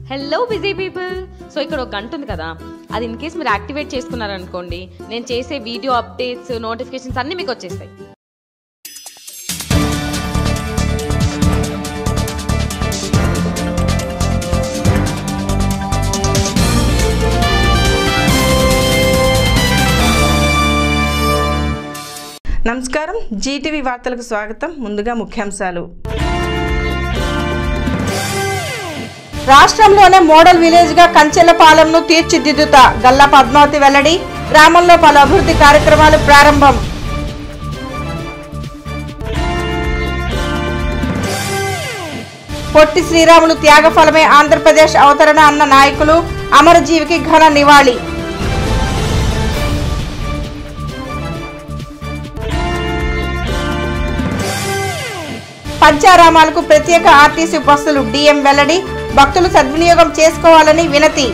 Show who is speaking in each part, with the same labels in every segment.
Speaker 1: hello busy people so ఇక్కడ ఒక గంట ఉంది కదా అది ఇన్ కేస్ మీరు యాక్టివేట్ చేసుకున్నారనుకోండి నేను చేసే వీడియో అప్డేట్స్ నోటిఫికేషన్స్ అన్నీ మీకు వచ్చేస్తాయి
Speaker 2: నమస్కారం జీటీవీ వార్తలకు స్వాగతం ముందుగా ముఖ్యాంశాలు రాష్ట్రంలోనే మోడల్ విలేజ్ గా కంచెలపాలెంను తీర్చిదిద్దుతా గల్లా పద్మావతి వెల్లడి గ్రామంలో పలు అభివృద్ధి కార్యక్రమాలు ప్రారంభం పొట్టి శ్రీరాములు త్యాగఫలమే ఆంధ్రప్రదేశ్ అవతరణ అన్న నాయకులు అమరజీవికి ఘన నివాళి పంచారామాలకు ప్రత్యేక ఆర్టీసీ బస్సులు డిఎం వెల్లడి భక్తులు సద్వినియోగం చేసుకోవాలని వినతి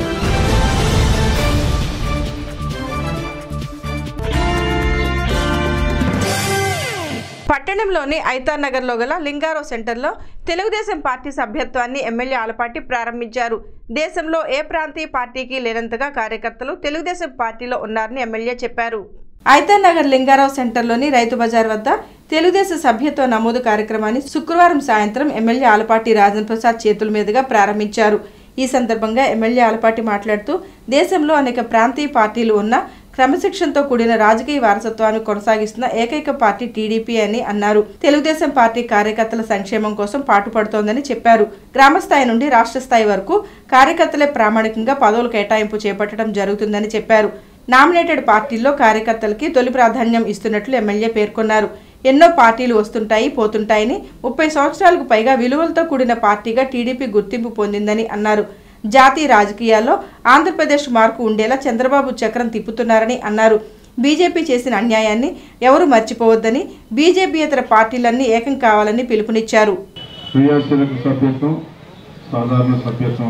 Speaker 2: పట్టణంలోని ఐతార్ నగర్లో గల లింగారో సెంటర్లో తెలుగుదేశం పార్టీ సభ్యత్వాన్ని ఎమ్మెల్యే ఆలపాటి ప్రారంభించారు దేశంలో ఏ ప్రాంతీయ పార్టీకి లేనంతగా కార్యకర్తలు తెలుగుదేశం పార్టీలో ఉన్నారని ఎమ్మెల్యే చెప్పారు ఐతార్ నగర్ లింగారావు సెంటర్లోని రైతు బజార్ వద్ద తెలుగుదేశం సభ్యత్వ నమోదు కార్యక్రమాన్ని శుక్రవారం సాయంత్రం ఎమ్మెల్యే ఆలపాటి రాజేంద్ర ప్రసాద్ చేతుల మీదుగా ప్రారంభించారు ఈ సందర్భంగా ఎమ్మెల్యే ఆలపాటి మాట్లాడుతూ దేశంలో అనేక ప్రాంతీయ పార్టీలు ఉన్న క్రమశిక్షణతో కూడిన రాజకీయ వారసత్వాన్ని కొనసాగిస్తున్న ఏకైక పార్టీ టీడీపీ అని అన్నారు తెలుగుదేశం పార్టీ కార్యకర్తల సంక్షేమం కోసం పాటుపడుతోందని చెప్పారు గ్రామ స్థాయి నుండి రాష్ట్ర స్థాయి వరకు కార్యకర్తలే ప్రామాణికంగా పదవులు కేటాయింపు చేపట్టడం జరుగుతుందని చెప్పారు నామినేటెడ్ పార్టీల్లో కార్యకర్తలకి తొలి ప్రాధాన్యం ఇస్తున్నట్లు ఎమ్మెల్యే పేర్కొన్నారు ఎన్నో పార్టీలు వస్తుంటాయి పోతుంటాయని ముప్పై సంవత్సరాలకు పైగా విలువలతో కూడిన పార్టీగా టీడీపీ గుర్తింపు పొందిందని అన్నారు జాతీయ రాజకీయాల్లో ఆంధ్రప్రదేశ్ మార్కు ఉండేలా చంద్రబాబు చక్రం తిప్పుతున్నారని అన్నారు బీజేపీ చేసిన అన్యాయాన్ని ఎవరు మర్చిపోవద్దని బీజేపీయేతర పార్టీలన్నీ ఏకం కావాలని పిలుపునిచ్చారు
Speaker 3: క్రియాశీలక సభ్యత్వం సాధారణ సభ్యత్వం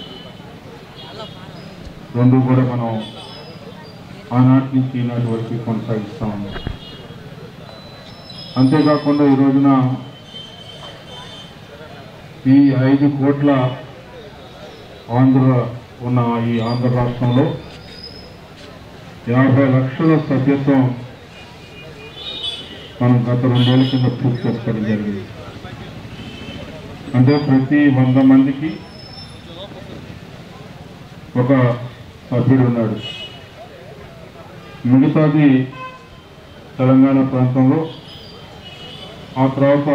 Speaker 3: రెండు కూడా మనం ఆనాటి నుంచి ఈనాటి వరకు కొనసాగిస్తూ ఉన్నాం అంతేకాకుండా ఈ రోజున ఈ ఐదు కోట్ల ఆంధ్ర ఉన్న ఈ ఆంధ్ర రాష్ట్రంలో యాభై లక్షల సభ్యత్వం మనం గత రెండేళ్ల కింద పూర్తి చేసుకోవడం జరిగింది అంటే ప్రతి వంద మందికి ఒక సభ్యుడు ఉన్నాడు మిగతాది తెలంగాణ ప్రాంతంలో ఆ తర్వాత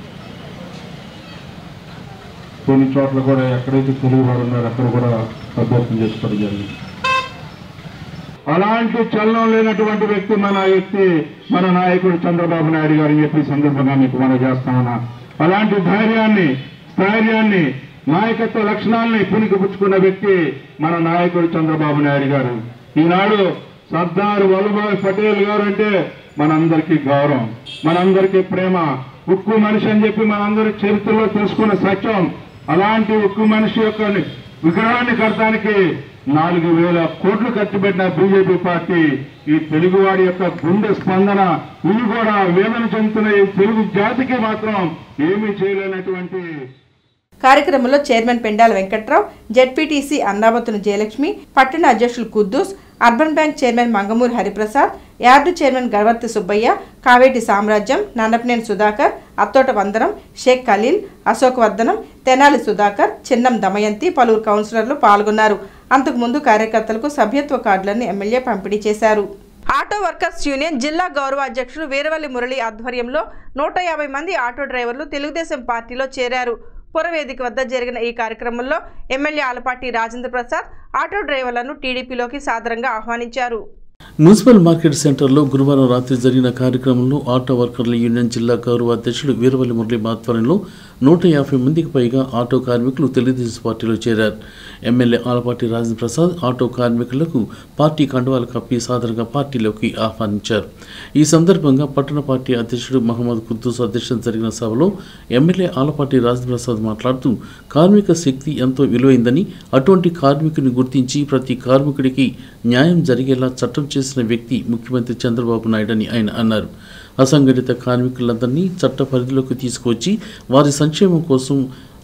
Speaker 3: కొన్ని చోట్ల కూడా ఎక్కడైతే తెలుగు వాడు ఉన్నారో అక్కడ కూడా సభ్యత్వం చేసుకోవడం జరిగింది అలాంటి చలనం లేనటువంటి వ్యక్తి మన వ్యక్తి మన నాయకుడు చంద్రబాబు నాయుడు గారు అని చెప్పి ఈ సందర్భంగా మీకు మనం చేస్తామన్నా అలాంటి ధైర్యాన్ని స్థైర్యాన్ని నాయకత్వ లక్షణాలని పుణికిపుచ్చుకున్న వ్యక్తి మన నాయకుడు చంద్రబాబు నాయుడు గారు ఈనాడు సర్దార్ వల్లభాయ్ పటేల్ గారు అంటే మనందరికీ గౌరవం మనందరికీ ప్రేమ ఉక్కు మనిషి అని చెప్పి మనందరి చరిత్రలో తెలుసుకున్న సత్యం అలాంటి ఉక్కు మనిషి యొక్క విగ్రహాన్ని కట్టడానికి నాలుగు వేల కోట్లు ఖర్చు పెట్టిన బీజేపీ పార్టీ ఈ తెలుగువాడి యొక్క గుండె స్పందన ఇవి కూడా వేదన చెందుతున్న ఈ తెలుగు జాతికి మాత్రం ఏమీ చేయలేనటువంటి
Speaker 2: కార్యక్రమంలో చైర్మన్ పెండాల వెంకట్రావు జెడ్పీటీసీ అన్నాబతుని జయలక్ష్మి పట్టణ అధ్యక్షులు Kuddus urban bank chairman Mangamuri Hariprasad yard chairman Garvarthi Subbaiah Kaveti Samrajyam Nannapaneni Sudhakar Attota వందనం షేక్ ఖలీల్ అశోక్ వర్ధనం తెనాలి సుధాకర్ చిన్నం దమయంతి పలువురు కౌన్సిలర్లు పాల్గొన్నారు అంతకుముందు కార్యకర్తలకు సభ్యత్వ కార్డులను ఎమ్మెల్యే పంపిణీ చేశారు ఆటో వర్కర్స్ యూనియన్ జిల్లా గౌరవ అధ్యక్షులు వీరవల్లి మురళి ఆధ్వర్యంలో నూట యాభై మంది ఆటో డ్రైవర్లు తెలుగుదేశం పార్టీలో చేరారు పురవేదిక వద్ద జరిగిన ఈ కార్యక్రమంలో ఎమ్మెల్యే ఆలపాటి రాజేంద్ర ప్రసాద్ ఆటో డ్రైవర్లను టీడీపీలోకి సాదరంగా ఆహ్వానించారు
Speaker 4: మున్సిపల్ మార్కెట్ సెంటర్లో గురువారం రాత్రి జరిగిన కార్యక్రమంలో ఆటో వర్కర్ల యూనియన్ జిల్లా గౌరవ అధ్యక్షుడు వీరవల్లి మురళి ఆధ్వర్యంలో నూట యాభై మందికి పైగా ఆటో కార్మికులు తెలుగుదేశం పార్టీలో చేరారు ఎమ్మెల్యే ఆలపాటి రాజేంద్ర ప్రసాద్ ఆటో కార్మికులకు పార్టీ కండువాలు కప్పి సాదరంగా పార్టీలోకి ఆహ్వానించారు ఈ సందర్భంగా పట్టణ పార్టీ అధ్యక్షుడు మహమ్మద్ కుద్దూస్ అధ్యక్షత జరిగిన సభలో ఎమ్మెల్యే ఆలపాటి రాజేంద్ర ప్రసాద్ మాట్లాడుతూ కార్మిక శక్తి ఎంతో విలువైందని అటువంటి కార్మికుని గుర్తించి ప్రతి కార్మికుడికి న్యాయం జరిగేలా చట్టం చేసిన వ్యక్తి ముఖ్యమంత్రి చంద్రబాబు నాయుడు అని ఆయన అన్నారు అసంఘటిత కార్మికులందరినీ చట్ట పరిధిలోకి తీసుకువచ్చి వారి సంక్షేమం కోసం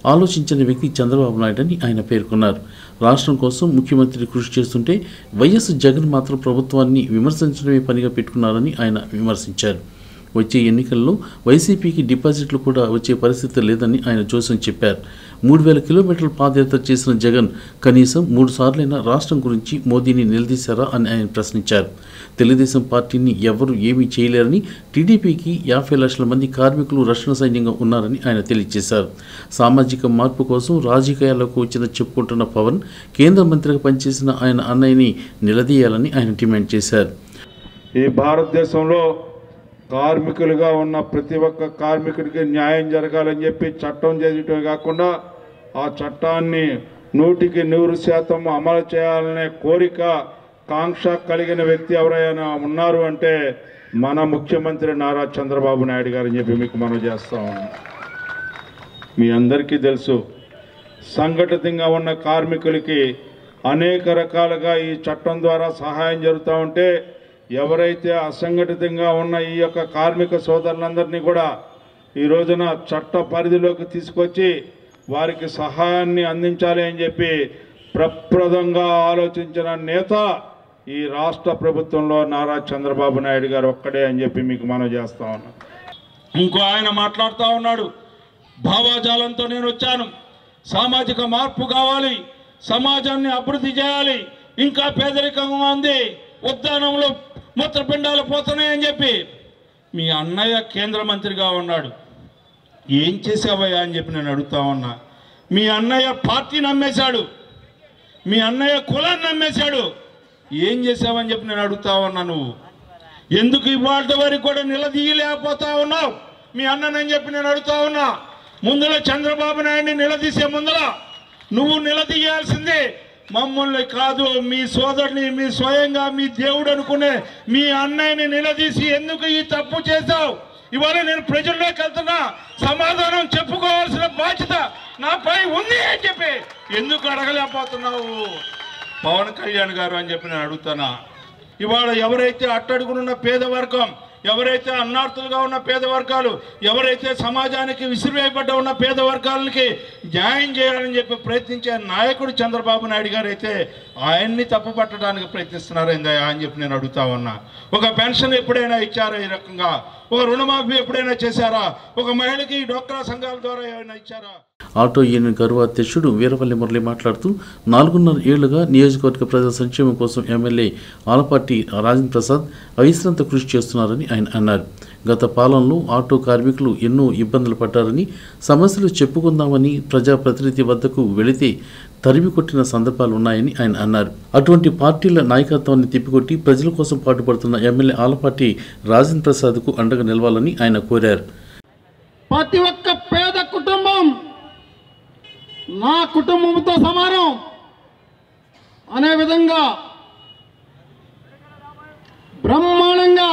Speaker 4: ఆలోచించని వ్యక్తి చంద్రబాబు నాయుడు అని ఆయన పేర్కొన్నారు రాష్ట్రం కోసం ముఖ్యమంత్రి కృషి చేస్తుంటే వైఎస్ జగన్ మాత్రం ప్రభుత్వాన్ని విమర్శించడమే పనిగా పెట్టుకున్నారని ఆయన విమర్శించారు వచ్చే ఎన్నికల్లో వైసీపీకి డిపాజిట్లు కూడా వచ్చే పరిస్థితి లేదని ఆయన జోస్యం చెప్పారు మూడు వేల కిలోమీటర్ల పాదయాత్ర చేసిన జగన్ కనీసం మూడు సార్లైనా రాష్ట్రం గురించి మోదీని నిలదీశారా అని ఆయన ప్రశ్నించారు తెలుగుదేశం పార్టీని ఎవరు ఏమీ చేయలేరని టీడీపీకి యాభై లక్షల మంది కార్మికులు రక్షణ సైన్యంగా ఉన్నారని ఆయన తెలియజేశారు సామాజిక మార్పు కోసం రాజకీయాల్లోకి వచ్చిన చెప్పుకుంటున్న పవన్ కేంద్ర మంత్రిగా పనిచేసిన ఆయన అన్నయ్యని నిలదీయాలని ఆయన డిమాండ్ చేశారు
Speaker 5: ఈ భారతదేశంలో కార్మికులుగా ఉన్న ప్రతి ఒక్క కార్మికుడికి న్యాయం జరగాలని చెప్పి చట్టం చేయటమే కాకుండా ఆ చట్టాన్ని నూటికి నూరు శాతం అమలు చేయాలనే కోరిక కాంక్ష కలిగిన వ్యక్తి ఎవరైనా ఉన్నారు అంటే మన ముఖ్యమంత్రి నారా చంద్రబాబు నాయుడు గారు అని చెప్పి మీకు మనం చేస్తా ఉన్నాం మీ అందరికీ తెలుసు సంఘటితంగా ఉన్న కార్మికులకి అనేక రకాలుగా ఈ చట్టం ద్వారా సహాయం జరుగుతూ ఉంటే ఎవరైతే అసంఘటితంగా ఉన్న ఈ యొక్క కార్మిక సోదరులందరినీ కూడా ఈ రోజున చట్ట పరిధిలోకి తీసుకొచ్చి వారికి సహాయాన్ని అందించాలి అని చెప్పి ప్రప్రదంగా ఆలోచించిన నేత ఈ రాష్ట్ర ప్రభుత్వంలో నారా చంద్రబాబు నాయుడు గారు ఒక్కడే అని చెప్పి మీకు మనం చేస్తా ఉన్నాం ఇంకో ఆయన మాట్లాడుతూ ఉన్నాడు భావాజాలంతో నేను వచ్చాను సామాజిక మార్పు కావాలి సమాజాన్ని అభివృద్ధి చేయాలి ఇంకా పేదరికంగా ఉంది ఉద్యానంలో మూత్రపిండాలు పోతున్నాయని చెప్పి మీ అన్నయ్య కేంద్ర మంత్రిగా ఉన్నాడు ఏం చేసావయ్యా అని చెప్పి నేను అడుగుతా ఉన్నా మీ అన్నయ్య పార్టీని అమ్మేశాడు మీ అన్నయ్య కులాన్ని అమ్మేశాడు ఏం చేసావని చెప్పి నేను అడుగుతా ఉన్నా నువ్వు ఎందుకు ఇవాళ వరకు కూడా నిలదీయలేకపోతా ఉన్నావు మీ అన్ననని చెప్పి నేను అడుగుతా ఉన్నా ముందులో చంద్రబాబు నాయుడిని నిలదీసే ముందర నువ్వు నిలదీయాల్సిందే మమ్మల్ని కాదు మీ సోదరుని మీ స్వయంగా మీ దేవుడు అనుకునే మీ అన్నయ్యని నిలదీసి ఎందుకు ఈ తప్పు చేశావు ఇవాళ నేను ప్రజల్లోకి వెళ్తున్నా సమాధానం చెప్పుకోవాల్సిన బాధ్యత నాపై ఉంది అని చెప్పి ఎందుకు అడగలేకపోతున్నావు పవన్ కళ్యాణ్ గారు అని చెప్పి నేను అడుగుతానా ఇవాళ ఎవరైతే అట్టడుగునున్న పేద వర్గం ఎవరైతే అన్నార్థులుగా ఉన్న పేద వర్గాలు ఎవరైతే సమాజానికి విసిరివేయబడ్డ ఉన్న పేద వర్గాలకి న్యాయం చేయాలని చెప్పి ప్రయత్నించే నాయకుడు చంద్రబాబు నాయుడు గారు అయితే ఆయన్ని తప్పుపట్టడానికి ప్రయత్నిస్తున్నారైందా అని చెప్పి నేను అడుగుతా ఉన్నా ఒక పెన్షన్ ఎప్పుడైనా ఇచ్చారా ఈ రకంగా ఒక రుణమాఫీ ఎప్పుడైనా చేశారా ఒక మహిళకి డోక్రా సంఘాల ద్వారా ఏమైనా ఇచ్చారా
Speaker 4: ఆటో యూనియన్ గరువు అధ్యక్షుడు వీరవల్లి మురళి మాట్లాడుతూ నాలుగున్నర ఏళ్లుగా నియోజకవర్గ ప్రజల సంక్షేమం కోసం ఎమ్మెల్యే ఆలపాటి రాజేంద్ర ప్రసాద్ అవిశ్రాంత కృషి చేస్తున్నారని ఆయన అన్నారు గత పాలనలో ఆటో కార్మికులు ఎన్నో ఇబ్బందులు పడ్డారని సమస్యలు చెప్పుకుందామని ప్రజాప్రతినిధి వద్దకు వెళితే తరిమి కొట్టిన సందర్భాలు ఉన్నాయని ఆయన అన్నారు అటువంటి పార్టీల నాయకత్వాన్ని తిప్పికొట్టి ప్రజల కోసం పాటుపడుతున్న ఎమ్మెల్యే ఆలపాటి రాజేంద్ర ప్రసాద్కు అండగా నిలవాలని ఆయన కోరారు
Speaker 6: ప్రతి ఒక్క పేద కుటుంబం నా కుటుంబంతో సమానం అనే విధంగా బ్రహ్మాండంగా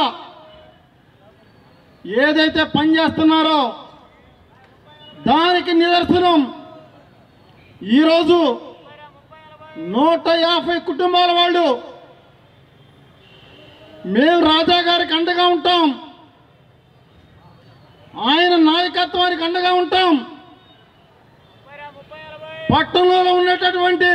Speaker 6: ఏదైతే పనిచేస్తున్నారో దానికి నిదర్శనం ఈరోజు నూట యాభై కుటుంబాల వాళ్ళు మేము రాజా గారికి అండగా ఉంటాం ఆయన నాయకత్వానికి అండగా ఉంటాం పట్టణంలో ఉండేటటువంటి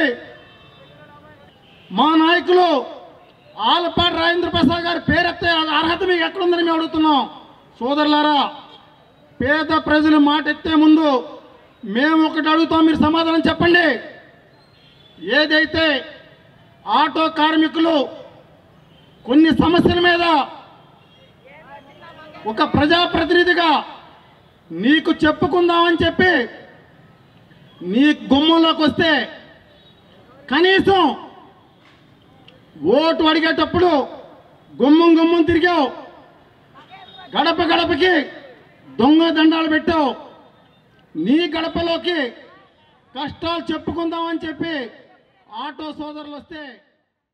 Speaker 6: మా నాయకులు ఆలపాటి రాజేంద్ర ప్రసాద్ గారి పేరెత్తే అర్హత మీకు ఎక్కడుందని మేము అడుగుతున్నాం సోదరులారా పేద ప్రజలు మాట ఎత్తే ముందు మేము ఒకటి అడుగుతాం మీరు సమాధానం చెప్పండి ఏదైతే ఆటో కార్మికులు కొన్ని సమస్యల మీద ఒక ప్రజాప్రతినిధిగా నీకు చెప్పుకుందామని చెప్పి నీ గుమ్మంలోకి వస్తే కనీసం ఓటు అడిగేటప్పుడు గుమ్మం గుమ్మం తిరిగావు గడప గడపకి దొంగ దండాలు పెట్టావు నీ గడపలోకి కష్టాలు చెప్పుకుందామని చెప్పి ఆటో సోదరులు వస్తే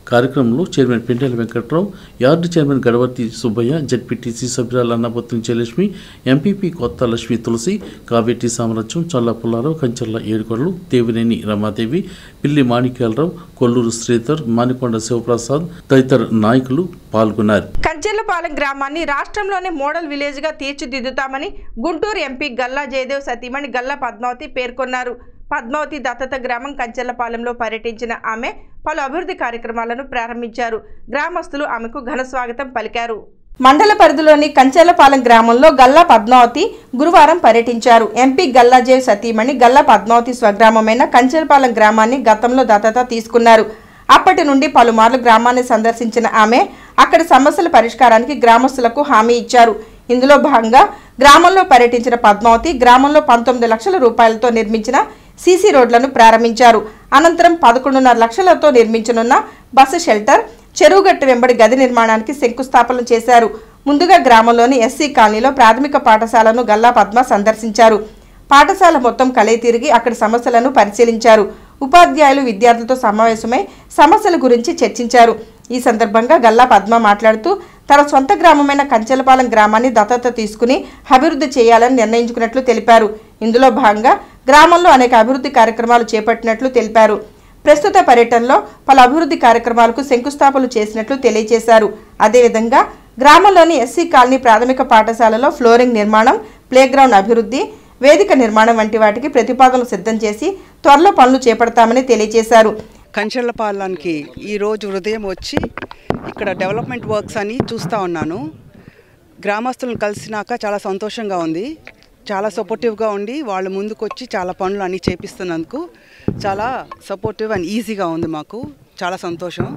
Speaker 4: కార్యక్రమంలో chairman Pentela Venkatrao yard chairman Gadavarthi Subbaiah ZPTC సభ్యురాలు అన్నపత్రం జయలక్ష్మి ఎంపీపీ కొత్త లక్ష్మి తులసి కావేటి సామ్రాజ్యం చల్ల పుల్లారావు కంచర్ల ఏడుకొండలు దేవినేని రమాదేవి పిల్లి మాణిక్యాలరావు కొల్లూరు శ్రీధర్ మానికొండ శివప్రసాద్ తదితర నాయకులు పాల్గొన్నారు
Speaker 2: కంచెలపాలెం గ్రామాన్ని రాష్ట్రంలోనే మోడల్ విలేజ్గా తీర్చిదిద్దుతామని గుంటూరు ఎంపీ గల్లా జయదేవ్ సతీమణి గల్లా పద్మావతి పేర్కొన్నారు పద్మావతి దత్తత గ్రామం కంచెలపాలెంలో పర్యటించిన ఆమె పలు అభివృద్ధి కార్యక్రమాలను ప్రారంభించారు గ్రామస్తులు ఆమెకు ఘన స్వాగతం పలికారు మండల పరిధిలోని కంచెలపాలెం గ్రామంలో గల్లా పద్మావతి గురువారం పర్యటించారు ఎంపీ గల్లాజేవ్ సతీమణి గల్లా పద్మావతి స్వగ్రామమైన కంచెలపాలెం గ్రామాన్ని గతంలో దత్తత తీసుకున్నారు అప్పటి నుండి పలుమార్లు గ్రామాన్ని సందర్శించిన ఆమె అక్కడి సమస్యల పరిష్కారానికి గ్రామస్తులకు హామీ ఇచ్చారు ఇందులో భాగంగా గ్రామంలో పర్యటించిన పద్మావతి గ్రామంలో పంతొమ్మిది లక్షల రూపాయలతో నిర్మించిన సీసీ రోడ్లను ప్రారంభించారు అనంతరం పదకొండున్నర లక్షలతో నిర్మించనున్న బస్సు షెల్టర్ చెరువుగట్టు వెంబడి గది నిర్మాణానికి శంకుస్థాపన చేశారు ముందుగా గ్రామంలోని ఎస్సీ కాలనీలో ప్రాథమిక పాఠశాలను గల్లా పద్మ సందర్శించారు పాఠశాల మొత్తం కలే తిరిగి అక్కడి సమస్యలను పరిశీలించారు ఉపాధ్యాయులు విద్యార్థులతో సమావేశమై సమస్యల గురించి చర్చించారు ఈ సందర్భంగా గల్లా పద్మ మాట్లాడుతూ తన సొంత గ్రామమైన కంచెలపాలెం గ్రామాన్ని దత్తత తీసుకుని అభివృద్ధి చేయాలని నిర్ణయించుకున్నట్లు తెలిపారు ఇందులో భాగంగా గ్రామంలో అనేక అభివృద్ధి కార్యక్రమాలు చేపట్టినట్లు తెలిపారు ప్రస్తుత పర్యటనలో పలు అభివృద్ధి కార్యక్రమాలకు శంకుస్థాపనలు చేసినట్లు తెలియజేశారు అదేవిధంగా గ్రామంలోని ఎస్సీ కాలనీ ప్రాథమిక పాఠశాలలో ఫ్లోరింగ్ నిర్మాణం ప్లేగ్రౌండ్ అభివృద్ధి వేదిక నిర్మాణం వంటి వాటికి ప్రతిపాదనలు సిద్ధం చేసి త్వరలో పనులు చేపడతామని తెలియజేశారు
Speaker 7: కంచెలపాలెంకి ఈరోజు ఉదయం వచ్చి ఇక్కడ డెవలప్మెంట్ వర్క్స్ అని చూస్తూ ఉన్నాను గ్రామస్తులను కలిసినాక చాలా సంతోషంగా ఉంది చాలా సపోర్టివ్గా ఉండి వాళ్ళు ముందుకు వచ్చి చాలా పనులు అన్నీ చేపిస్తున్నందుకు చాలా సపోర్టివ్ అండ్ ఈజీగా ఉంది మాకు చాలా సంతోషం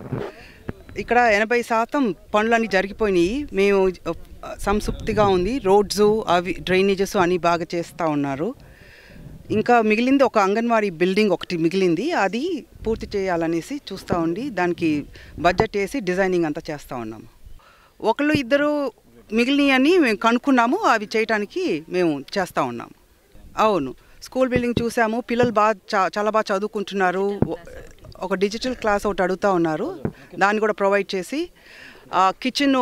Speaker 7: ఇక్కడ ఎనభై శాతం పనులన్నీ జరిగిపోయినాయి మేము ఆ, సంతృప్తిగా ఉంది రోడ్స్ అవి డ్రైనేజెస్ అన్నీ బాగా చేస్తూ ఉన్నారు ఇంకా మిగిలింది ఒక అంగన్వాడీ బిల్డింగ్ ఒకటి మిగిలింది అది పూర్తి చేయాలనేసి చూస్తూ ఉండి దానికి బడ్జెట్ వేసి డిజైనింగ్ అంతా చేస్తూ ఉన్నాము ఒకళ్ళు ఇద్దరు మిగిలినవన్నీ మేము కనుక్కున్నాము అవి చేయటానికి మేము చేస్తూ ఉన్నాము అవును స్కూల్ బిల్డింగ్ చూసాము పిల్లలు బాగా చా చాలా బాగా చదువుకుంటున్నారు ఒక డిజిటల్ క్లాస్ ఒకటి అడుగుతూ ఉన్నారు దాన్ని కూడా ప్రొవైడ్ చేసి కిచెన్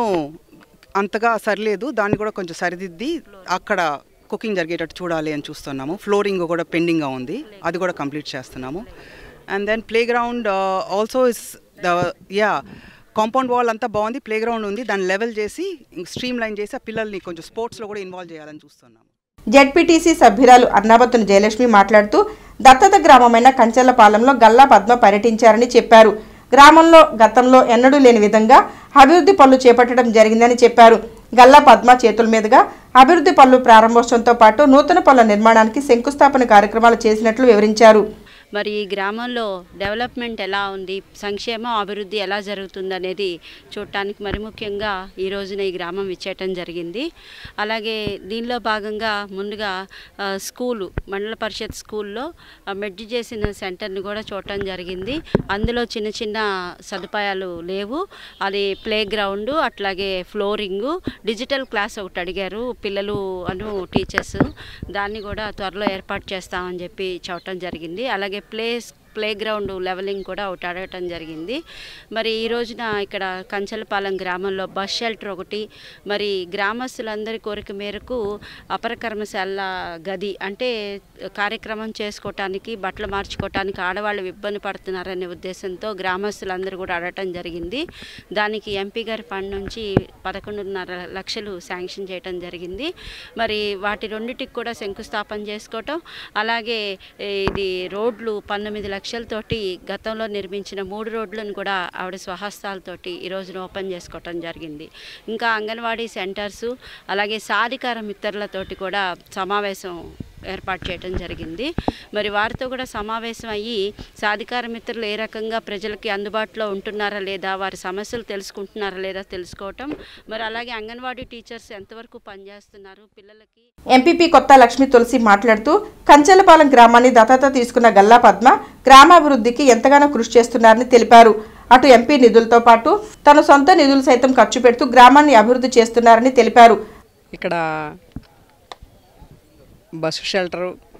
Speaker 7: అంతగా సరిలేదు దాన్ని కూడా కొంచెం సరిదిద్ది అక్కడ కుకింగ్ జరిగేటట్టు చూడాలి అని చూస్తున్నాము ఫ్లోరింగ్ కూడా పెండింగ్గా ఉంది అది కూడా కంప్లీట్ చేస్తున్నాము and then play ground also is the yeah compound wall అంతా బాగుంది ప్లే గ్రౌండ్ ఉంది దాన్ని లెవెల్ చేసి స్ట్రీమ్ లైన్ చేసి ఆ పిల్లల్ని కొంచెం స్పోర్ట్స్లో కూడా ఇన్వాల్వ్ చేయాలని చూస్తున్నాము
Speaker 2: జెడ్పీటీసీ సభ్యురాలు అన్నాబత్తుని జయలక్ష్మి మాట్లాడుతూ దత్తత గ్రామమైన కంచెలపాలెంలో గల్లా పద్మ పర్యటించారని చెప్పారు గ్రామంలో గతంలో ఎన్నడూ లేని విధంగా అభివృద్ధి పనులు చేపట్టడం జరిగిందని చెప్పారు గల్లా పద్మ చేతుల మీదుగా అభివృద్ధి పనులు ప్రారంభోత్సవంతో పాటు నూతన పనుల నిర్మాణానికి శంకుస్థాపన కార్యక్రమాలు చేసినట్లు వివరించారు
Speaker 8: మరి ఈ గ్రామంలో డెవలప్మెంట్ ఎలా ఉంది సంక్షేమం అభివృద్ధి ఎలా జరుగుతుంది అనేది చూడటానికి మరి ముఖ్యంగా ఈ రోజున ఈ గ్రామం ఇచ్చేయటం జరిగింది అలాగే దీనిలో భాగంగా ముందుగా ఆ, స్కూలు మండల పరిషత్ స్కూల్లో ఆ, మెడ్జ్ చేసిన సెంటర్ని కూడా చూడటం జరిగింది అందులో చిన్న చిన్న సదుపాయాలు లేవు అది ప్లే గ్రౌండ్ అట్లాగే ఫ్లోరింగు డిజిటల్ క్లాస్ ఒకటి అడిగారు పిల్లలు అను టీచర్స్ దాన్ని కూడా త్వరలో ఏర్పాటు చేస్తామని చెప్పి చెప్పటం జరిగింది అలాగే ప్లే ప్లే గ్రౌండ్ లెవెలింగ్ కూడా ఒకటి అడగటం జరిగింది మరి ఈ రోజున ఇక్కడ కంచలపాలెం గ్రామంలో బస్ షెల్టర్ ఒకటి మరి గ్రామస్తులందరి కోరిక మేరకు అపర కర్మశాల గది అంటే కార్యక్రమం చేసుకోవటానికి బట్టలు మార్చుకోవటానికి ఆడవాళ్ళు ఇబ్బంది పడుతున్నారనే ఉద్దేశంతో గ్రామస్తులందరూ కూడా అడగటం జరిగింది దానికి ఎంపీ గారి ఫండ్ నుంచి పదకొండున్నర లక్షలు శాంక్షన్ చేయటం జరిగింది మరి వాటి రెండిటికి కూడా శంకుస్థాపన చేసుకోవటం అలాగే ఇది రోడ్లు పంతొమ్మిది లక్షలతోటి గతంలో నిర్మించిన మూడు రోడ్లను కూడా ఆవిడ స్వహస్తాలతోటి ఈ రోజున ఓపెన్ చేసుకోవటం జరిగింది ఇంకా అంగన్వాడీ సెంటర్స్ అలాగే సాధికార మిత్రులతోటి కూడా సమావేశం ఏర్పాటు చేయడం జరిగింది మరి వారితో కూడా సమావేశం అయ్యి సాధికార మిత్రులు ఏ రకంగా ప్రజలకి అందుబాటులో ఉంటున్నారా లేదా వారి సమస్యలు తెలుసుకుంటున్నారా లేదా తెలుసుకోవటం మరి అలాగే అంగన్వాడీ టీచర్స్ ఎంతవరకు పనిచేస్తున్నారు పిల్లలకి
Speaker 2: ఎంపీపీ కొత్త లక్ష్మి తులసి మాట్లాడుతూ కంచెలపాలెం గ్రామాన్ని దత్తత తీసుకున్న గల్లా పద్మ గ్రామాభివృద్ధికి ఎంతగానో కృషి చేస్తున్నారని తెలిపారు అటు ఎంపీ నిధులతో పాటు తన సొంత నిధులు సైతం ఖర్చు పెడుతూ గ్రామాన్ని అభివృద్ధి చేస్తున్నారని తెలిపారు
Speaker 9: ఇక్కడ బస్సు షెల్టర్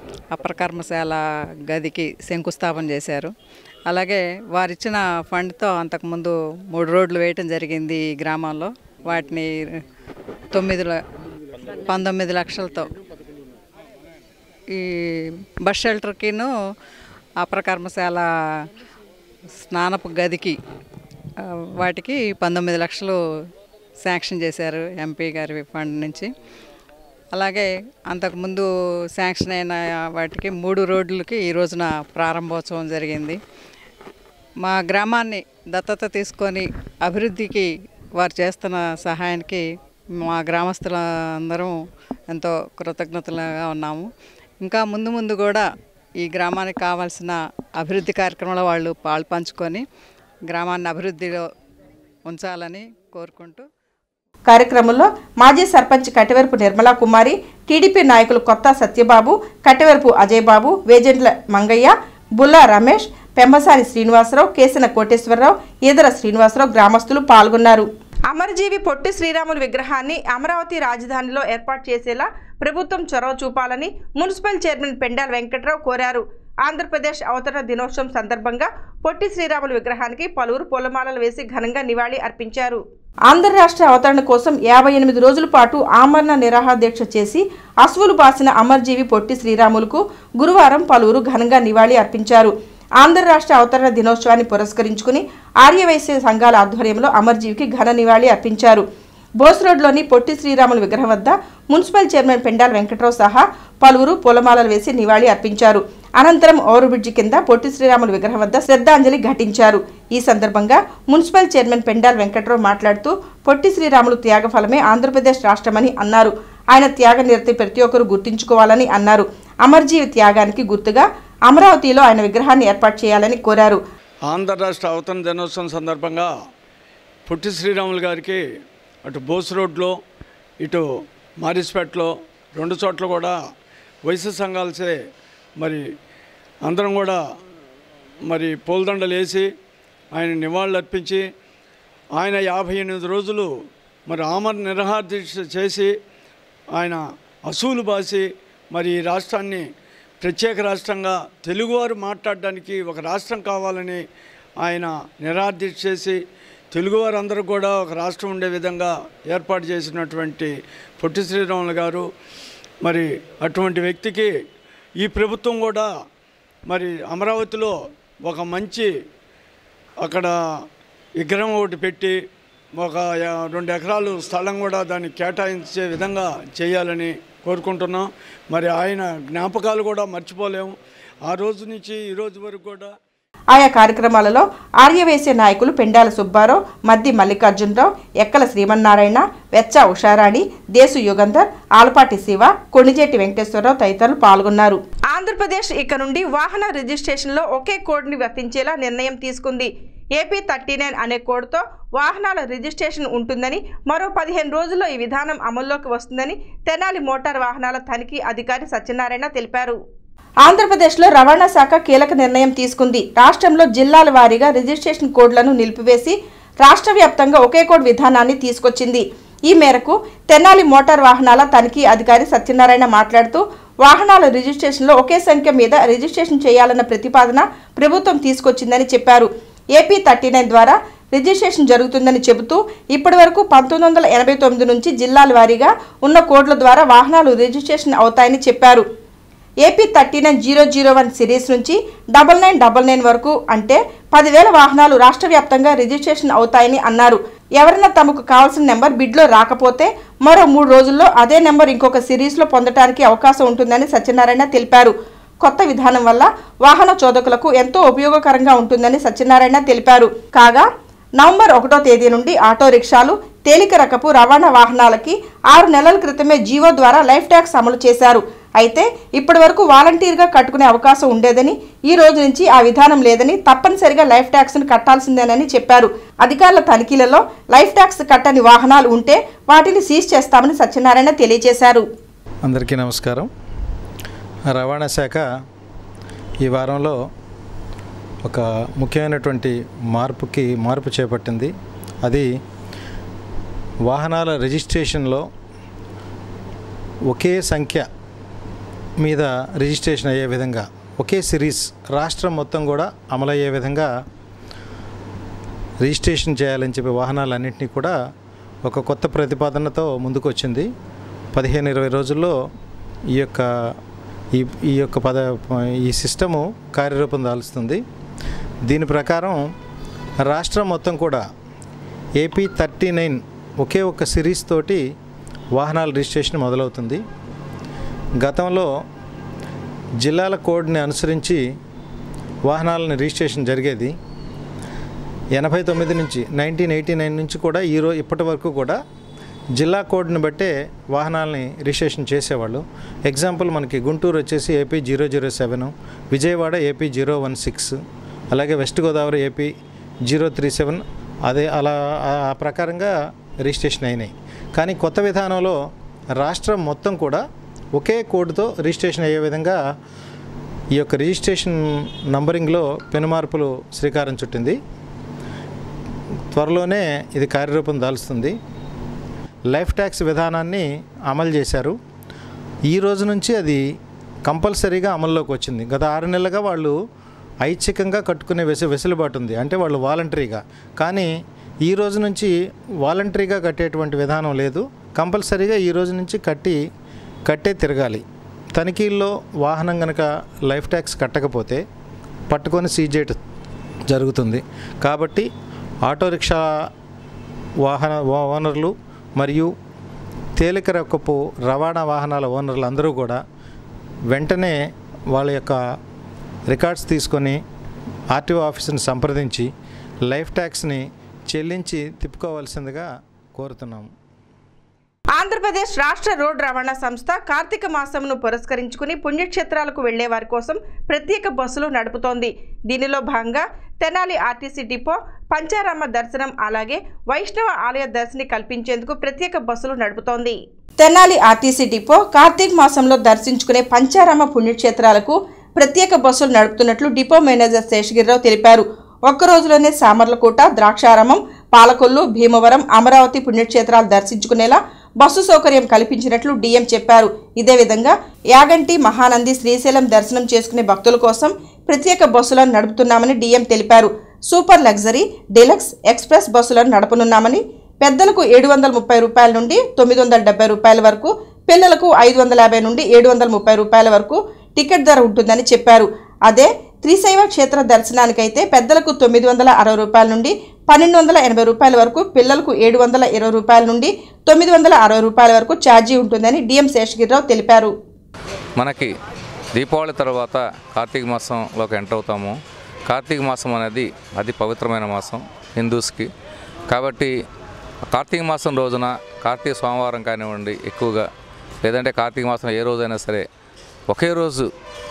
Speaker 9: అప్పర్ కర్మశాల గదికి శంకుస్థాపన చేశారు అలాగే వారిచ్చిన ఫండ్తో అంతకుముందు మూడు రోడ్లు వేయటం జరిగింది ఈ గ్రామంలో వాటిని తొమ్మిది ల- పంతొమ్మిది లక్షలతో ఈ బస్ షెల్టర్కిను అపర కర్మశాల స్నానపు గదికి ఆ, వాటికి పంతొమ్మిది లక్షలు శాంక్షన్ చేశారు ఎంపీ గారి ఫండ్ నుంచి అలాగే అంతకుముందు శాంక్షన్ అయిన వాటికి మూడు రోడ్లకి ఈ రోజున ప్రారంభోత్సవం జరిగింది మా గ్రామాన్ని దత్తత తీసుకొని అభివృద్ధికి వారు చేస్తున్న సహాయానికి మా గ్రామస్తులందరం ఎంతో కృతజ్ఞతలుగా ఉన్నాము ఇంకా ముందు ముందు కూడా ఈ గ్రామానికి కావాల్సిన అభివృద్ధి కార్యక్రమంలో వాళ్ళు పాలు పంచుకొని గ్రామాన్ని అభివృద్ధిలో ఉంచాలని కోరుకుంటూ
Speaker 2: కార్యక్రమంలో మాజీ సర్పంచ్ కటివరపు నిర్మలా కుమారి టీడీపీ నాయకులు కొత్త సత్యబాబు కటివరపు అజయ్ బాబు వేజెంట్ల మంగయ్య బుల్లా రమేష్ పెంబసాని శ్రీనివాసరావు కేసన కోటేశ్వరరావు ఈదర శ్రీనివాసరావు గ్రామస్తులు పాల్గొన్నారు అమరజీవి పొట్టి శ్రీరాములు విగ్రహాన్ని అమరావతి రాజధానిలో ఏర్పాటు చేసేలా ప్రభుత్వం చొరవ చూపాలని మున్సిపల్ చైర్మన్ పెండాల వెంకట్రావు కోరారు ఆంధ్రప్రదేశ్ అవతరణ దినోత్సవం సందర్భంగా పొట్టి శ్రీరాములు విగ్రహానికి పలువురు పూలమాలలు వేసి ఘనంగా నివాళి అర్పించారు ఆంధ్ర రాష్ట్ర అవతరణ కోసం యాభై ఎనిమిది రోజుల పాటు ఆమరణ నిరాహార దీక్ష చేసి అశ్వులు బాసిన అమర్జీవి పొట్టి శ్రీరాములకు గురువారం పలువురు ఘనంగా నివాళి అర్పించారు ఆంధ్ర రాష్ట్ర అవతరణ దినోత్సవాన్ని పురస్కరించుకుని ఆర్యవైశ్య సంఘాల ఆధ్వర్యంలో అమర్జీవికి ఘన నివాళి అర్పించారు బోస్ రోడ్లోని పొట్టి శ్రీరాములు విగ్రహం వద్ద మున్సిపల్ చైర్మన్ పెండాల వెంకట్రావు సహా పలువురు పూలమాలలు వేసి నివాళి అర్పించారు అనంతరం ఓవర్ బ్రిడ్జి కింద పొట్టి శ్రీరాములు విగ్రహం వద్ద శ్రద్ధాంజలి ఘటించారు ఈ సందర్భంగా మున్సిపల్ చైర్మన్ పెండాల వెంకట్రావు మాట్లాడుతూ పొట్టి శ్రీరాములు త్యాగ ఫలమే ఆంధ్రప్రదేశ్ రాష్ట్రమని అన్నారు ఆయన త్యాగ నిరతి ప్రతి ఒక్కరూ గుర్తించుకోవాలని అన్నారు అమర్జీవి త్యాగానికి గుర్తుగా అమరావతిలో ఆయన విగ్రహాన్ని ఏర్పాటు చేయాలని కోరారు
Speaker 10: ఆంధ్ర రాష్ట్ర అవతరణ దినోత్సవం సందర్భంగా పొట్టి శ్రీరాములు గారికి అటు బోస్ రోడ్లో ఇటు మారిస్పేటలో రెండు చోట్ల కూడా వయసు సంఘాలసే మరి అందరం కూడా మరి పూలదండలు వేసి ఆయన నివాళులు అర్పించి ఆయన యాభై ఎనిమిది రోజులు మరి ఆమర నిరహార దీక్ష చేసి ఆయన అసూలు బాసి మరి ఈ రాష్ట్రాన్ని ప్రత్యేక రాష్ట్రంగా తెలుగువారు మాట్లాడడానికి ఒక రాష్ట్రం కావాలని ఆయన నిరాదీక్ష చేసి తెలుగువారు అందరూ కూడా ఒక రాష్ట్రం ఉండే విధంగా ఏర్పాటు చేసినటువంటి పొట్టి శ్రీరాములు గారు మరి అటువంటి వ్యక్తికి ఈ ప్రభుత్వం కూడా మరి అమరావతిలో ఒక మంచి అక్కడ విగ్రహం ఒకటి పెట్టి ఒక యా- రెండు ఎకరాలు స్థలం కూడా దాన్ని కేటాయించే విధంగా చేయాలని కోరుకుంటున్నాం మరి ఆయన జ్ఞాపకాలు కూడా మర్చిపోలేము ఆ రోజు నుంచి ఈ రోజు వరకు కూడా
Speaker 2: ఆయా కార్యక్రమాలలో ఆర్యవేశ్య నాయకులు పెండాల సుబ్బారావు మద్ది మల్లికార్జునరావు ఎక్కల శ్రీమన్నారాయణ వెచ్చ ఉషారాణి దేశు యుగంధర్ ఆలపాటి శివ కొణిజేటి వెంకటేశ్వరరావు తదితరులు పాల్గొన్నారు ఆంధ్రప్రదేశ్ ఇక నుండి వాహన రిజిస్ట్రేషన్లో ఒకే కోడ్ని వర్తించేలా నిర్ణయం తీసుకుంది ఏపీ థర్టీ నైన్ అనే కోడ్తో వాహనాల రిజిస్ట్రేషన్ ఉంటుందని మరో పదిహేను రోజుల్లో ఈ విధానం అమల్లోకి వస్తుందని తెనాలి మోటార్ వాహనాల తనిఖీ అధికారి సత్యనారాయణ తెలిపారు ఆంధ్రప్రదేశ్లో రవాణా శాఖ కీలక నిర్ణయం తీసుకుంది రాష్ట్రంలో జిల్లాల వారీగా రిజిస్ట్రేషన్ కోడ్లను నిలిపివేసి రాష్ట్ర వ్యాప్తంగా ఒకే కోడ్ విధానాన్ని తీసుకొచ్చింది ఈ మేరకు తెనాలి మోటార్ వాహనాల తనిఖీ అధికారి సత్యనారాయణ మాట్లాడుతూ వాహనాల రిజిస్ట్రేషన్లో ఒకే సంఖ్య మీద రిజిస్ట్రేషన్ చేయాలన్న ప్రతిపాదన ప్రభుత్వం తీసుకొచ్చిందని చెప్పారు ఏపీ థర్టీ నైన్ ద్వారా రిజిస్ట్రేషన్ జరుగుతుందని చెబుతూ ఇప్పటివరకు పంతొమ్మిది వందల ఎనభై తొమ్మిది నుంచి జిల్లాల వారీగా ఉన్న కోడ్ల ద్వారా వాహనాలు రిజిస్ట్రేషన్ అవుతాయని చెప్పారు AP thirty nine zero zero one series నుంచి డబల్ నైన్ డబల్ నైన్ వరకు అంటే పదివేల వాహనాలు రాష్ట్ర వ్యాప్తంగా రిజిస్ట్రేషన్ అవుతాయని అన్నారు ఎవరైనా తమకు కావాల్సిన నెంబర్ బిడ్లో రాకపోతే మరో మూడు రోజుల్లో అదే నెంబర్ ఇంకొక సిరీస్లో పొందడానికి అవకాశం ఉంటుందని సత్యనారాయణ తెలిపారు కొత్త విధానం వల్ల వాహన చోదకులకు ఎంతో ఉపయోగకరంగా ఉంటుందని సత్యనారాయణ తెలిపారు కాగా నవంబర్ ఒకటో తేదీ నుండి ఆటో రిక్షాలు తేలిక రకపు రవాణా వాహనాలకి ఆరు నెలల క్రితమే జీవో ద్వారా లైఫ్ ట్యాక్స్ అమలు చేశారు అయితే ఇప్పటి వరకు వాలంటీర్గా కట్టుకునే అవకాశం ఉండేదని ఈ రోజు నుంచి ఆ విధానం లేదని తప్పనిసరిగా లైఫ్ ట్యాక్స్ను కట్టాల్సిందేనని చెప్పారు అధికారుల తనిఖీలలో లైఫ్ ట్యాక్స్ కట్టని వాహనాలు ఉంటే వాటిని సీజ్ చేస్తామని సత్యనారాయణ తెలియజేశారు
Speaker 11: అందరికీ నమస్కారం రవాణా శాఖ ఈ వారంలో ఒక ముఖ్యమైనటువంటి మార్పుకి మార్పు చేపట్టింది అది వాహనాల రిజిస్ట్రేషన్లో ఒకే సంఖ్య మీద రిజిస్ట్రేషన్ అయ్యే విధంగా ఒకే సిరీస్ రాష్ట్రం మొత్తం కూడా అమలయ్యే విధంగా రిజిస్ట్రేషన్ చేయాలని చెప్పి వాహనాలన్నింటినీ కూడా ఒక కొత్త ప్రతిపాదనతో ముందుకు వచ్చింది పదిహేను ఇరవై రోజుల్లో ఈ యొక్క ఈ ఈ యొక్క పద ఈ సిస్టము కార్యరూపం దాల్చుతుంది దీని ప్రకారం రాష్ట్రం మొత్తం కూడా ఏపీ థర్టీ నైన్ ఒకే ఒక సిరీస్ తోటి వాహనాల రిజిస్ట్రేషన్ మొదలవుతుంది గతంలో జిల్లాల కోడ్ని అనుసరించి వాహనాలను రిజిస్ట్రేషన్ జరిగేది ఎనభై తొమ్మిది నుంచి నైన్టీన్ ఎయిటీ నైన్ నుంచి కూడా ఈరో ఇప్పటి వరకు కూడా జిల్లా కోడ్ని బట్టే వాహనాలని రిజిస్ట్రేషన్ చేసేవాళ్ళు ఎగ్జాంపుల్ మనకి గుంటూరు వచ్చేసి AP zero zero seven Vijayawada AP zero one six అలాగే west Godavari AP zero three seven అదే అలా ఆ- ఆ ప్రకారంగా రిజిస్ట్రేషన్ అయినాయి కానీ కొత్త విధానంలో రాష్ట్రం మొత్తం కూడా ఒకే కోడ్తో రిజిస్ట్రేషన్ అయ్యే విధంగా ఈ యొక్క రిజిస్ట్రేషన్ నంబరింగ్లో పెనుమార్పులు శ్రీకారం చుట్టింది త్వరలోనే ఇది కార్యరూపం దాల్చుతుంది లైఫ్ ట్యాక్స్ విధానాన్ని అమలు చేశారు ఈ రోజు నుంచి అది కంపల్సరీగా అమల్లోకి వచ్చింది గత ఆరు నెలలుగా వాళ్ళు ఐచ్ఛికంగా కట్టుకునే వెసు వెసులుబాటు ఉంది అంటే వాళ్ళు వాలంటరీగా కానీ ఈ రోజు నుంచి వాలంటరీగా కట్టేటువంటి విధానం లేదు కంపల్సరీగా ఈ రోజు నుంచి కట్టి కట్టే తిరగాలి తనిఖీల్లో వాహనం కనుక లైఫ్ ట్యాక్స్ కట్టకపోతే పట్టుకొని సీజ్ చేయటం జరుగుతుంది కాబట్టి ఆటో రిక్షా వాహన ఓ- ఓనర్లు మరియు తేలిక రకపు రవాణా వాహనాల ఓనర్లు అందరూ కూడా వెంటనే వాళ్ళ యొక్క రికార్డ్స్ తీసుకొని ఆర్టీఓ ఆఫీసుని సంప్రదించి లైఫ్ ట్యాక్స్ని చెల్లించి తిప్పుకోవాల్సిందిగా కోరుతున్నాము
Speaker 2: ఆంధ్రప్రదేశ్ రాష్ట్ర రోడ్డు రవాణా సంస్థ కార్తీక మాసంను పురస్కరించుకుని పుణ్యక్షేత్రాలకు వెళ్లే వారి కోసం ప్రత్యేక బస్సులు నడుపుతోంది దీనిలో భాగంగా తెనాలి ఆర్టీసీ డిపో పంచారామ దర్శనం అలాగే వైష్ణవ ఆలయ దర్శని కల్పించేందుకు ప్రత్యేక బస్సులు నడుపుతోంది తెనాలి ఆర్టీసీ డిపో కార్తీక మాసంలో దర్శించుకునే పంచారామ పుణ్యక్షేత్రాలకు ప్రత్యేక బస్సులు నడుపుతున్నట్లు డిపో మేనేజర్ శేషగిరిరావు తెలిపారు ఒక్క రోజులోనే సామర్లకోట ద్రాక్షారామం పాలకొల్లు భీమవరం అమరావతి పుణ్యక్షేత్రాలు దర్శించుకునేలా బస్సు సౌకర్యం కల్పించినట్లు డీఎం చెప్పారు ఇదే విధంగా యాగంటి మహానంది శ్రీశైలం దర్శనం చేసుకునే భక్తుల కోసం ప్రత్యేక బస్సులను నడుపుతున్నామని డీఎం తెలిపారు సూపర్ లగ్జరీ డీలక్స్ ఎక్స్ప్రెస్ బస్సులను నడపనున్నామని పెద్దలకు ఏడు వందల ముప్పై రూపాయల నుండి తొమ్మిది వందల డెబ్బై రూపాయల వరకు పిల్లలకు ఐదు వందల యాభై నుండి ఏడు వందల ముప్పై రూపాయల వరకు టికెట్ ధర ఉంటుందని చెప్పారు అదే త్రిశైవ క్షేత్ర దర్శనానికైతే పెద్దలకు తొమ్మిది వందల అరవై రూపాయల నుండి పన్నెండు వందల ఎనభై రూపాయల వరకు పిల్లలకు ఏడు వందల ఇరవై రూపాయల నుండి తొమ్మిది వందల అరవై రూపాయల వరకు ఛార్జీ ఉంటుందని డిఎం శేషగిరిరావు తెలిపారు
Speaker 12: మనకి దీపావళి తర్వాత కార్తీక మాసంలోకి ఎంటర్ అవుతాము కార్తీక మాసం అనేది అతి పవిత్రమైన మాసం హిందూస్కి కాబట్టి కార్తీక మాసం రోజున కార్తీక సోమవారం కానివ్వండి ఎక్కువగా లేదంటే కార్తీక మాసం ఏ రోజైనా సరే ఒకే రోజు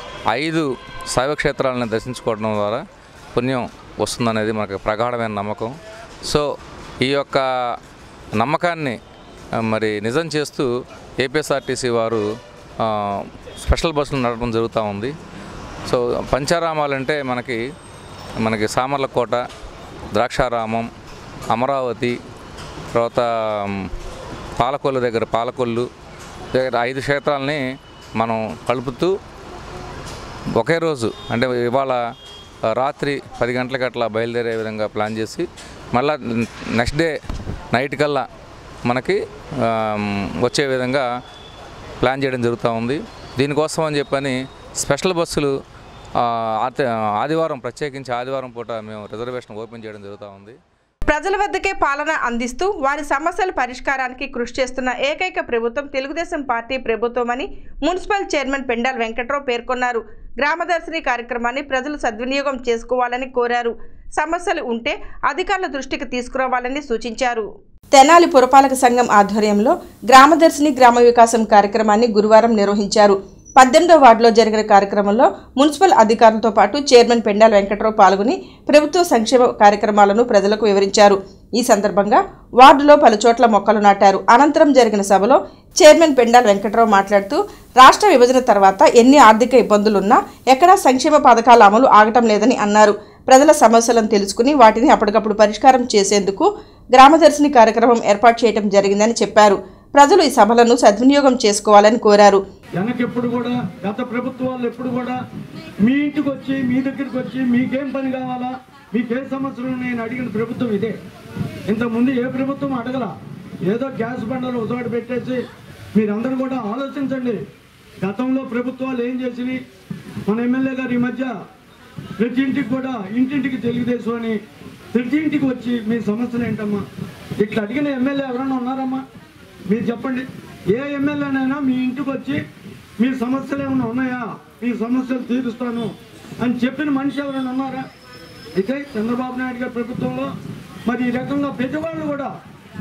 Speaker 12: ఐదు శైవక్షేత్రాలను దర్శించుకోవడం ద్వారా పుణ్యం వస్తుందనేది మనకు ప్రగాఢమైన నమ్మకం సో ఈ యొక్క నమ్మకాన్ని ఆ, మరి నిజం చేస్తూ ఏపీఎస్ఆర్టీసీ వారు ఆ, స్పెషల్ బస్సులు నడపడం జరుగుతూ ఉంది సో పంచారామాలంటే మనకి మనకి సామర్లకోట ద్రాక్షారామం అమరావతి తర్వాత మ్, పాలకొల్లు దగ్గర పాలకొల్లు దగ్గర ఐదు క్షేత్రాలని మనం కలుపుతూ ఒకే రోజు అంటే ఇవాళ ఆ, రాత్రి పది గంటలకు అట్లా బయలుదేరే విధంగా ప్లాన్ చేసి మళ్ళా నెక్స్ట్ డే నైట్ కల్లా మనకి ఆ, వచ్చే విధంగా ప్లాన్ చేయడం జరుగుతూ ఉంది దీనికోసం అని చెప్పని స్పెషల్ బస్సులు ఆ, ఆత- ఆదివారం ప్రత్యేకించి ఆదివారం పూట మేము రిజర్వేషన్ ఓపెన్ చేయడం జరుగుతూ ఉంది
Speaker 2: ప్రజల వద్దకే పాలన అందిస్తూ వారి సమస్యల పరిష్కారానికి కృషి చేస్తున్న ఏకైక ప్రభుత్వం తెలుగుదేశం పార్టీ ప్రభుత్వమని మున్సిపల్ చైర్మన్ పెండాల్ వెంకట్రావు పేర్కొన్నారు గ్రామదర్శిని కార్యక్రమాన్ని ప్రజలు సద్వినియోగం చేసుకోవాలని కోరారు సమస్యలు ఉంటే అధికారుల దృష్టికి తీసుకురావాలని సూచించారు తెనాలి పురపాలక సంఘం ఆధ్వర్యంలో గ్రామదర్శిని గ్రామ వికాసం కార్యక్రమాన్ని గురువారం నిర్వహించారు పద్దెనిమిదో వార్డులో జరిగిన కార్యక్రమంలో మున్సిపల్ అధికారులతో పాటు చైర్మన్ పెండాల వెంకట్రావు పాల్గొని ప్రభుత్వ సంక్షేమ కార్యక్రమాలను ప్రజలకు వివరించారు ఈ సందర్భంగా వార్డులో పలు చోట్ల మొక్కలు నాటారు అనంతరం జరిగిన సభలో చైర్మన్ పెండాల వెంకట్రావు మాట్లాడుతూ రాష్ట్ర విభజన తర్వాత ఎన్ని ఆర్థిక ఇబ్బందులున్నా ఎక్కడా సంక్షేమ పథకాల అమలు ఆగటం లేదని అన్నారు ప్రజల సమస్యలను తెలుసుకుని వాటిని అప్పటికప్పుడు పరిష్కారం చేసేందుకు గ్రామదర్శిని కార్యక్రమం ఏర్పాటు చేయడం జరిగిందని చెప్పారు ప్రజలు ఈ సభలను సద్వినియోగం చేసుకోవాలని కోరారు
Speaker 6: వెనకెప్పుడు కూడా గత ప్రభుత్వాలు ఎప్పుడు కూడా మీ ఇంటికి వచ్చి మీ దగ్గరికి వచ్చి మీకేం పని కావాలా మీకేం సమస్యలు నేను అడిగిన ప్రభుత్వం ఇదే ఇంతకుముందు ఏ ప్రభుత్వం అడగల ఏదో గ్యాస్ బండలు ఉదోటి పెట్టేసి మీరందరూ కూడా ఆలోచించండి గతంలో ప్రభుత్వాలు ఏం చేసినాయి మన ఎమ్మెల్యే గారు ఈ మధ్య ప్రతి ఇంటికి కూడా ఇంటింటికి తెలుగుదేశం అని ప్రతి ఇంటికి వచ్చి మీ సమస్యలు ఏంటమ్మా ఇట్లా అడిగిన ఎమ్మెల్యే ఎవరైనా ఉన్నారమ్మా మీరు చెప్పండి ఏ ఎమ్మెల్యేనైనా మీ ఇంటికి వచ్చి మీ సమస్యలు ఏమైనా ఉన్నాయా మీ సమస్యలు తీరుస్తాను అని చెప్పిన మనిషి ఎవరైనా ఉన్నారా అయితే చంద్రబాబు నాయుడు గారి ప్రభుత్వంలో మరి ఈ రకంగా పెద్దవాళ్ళు కూడా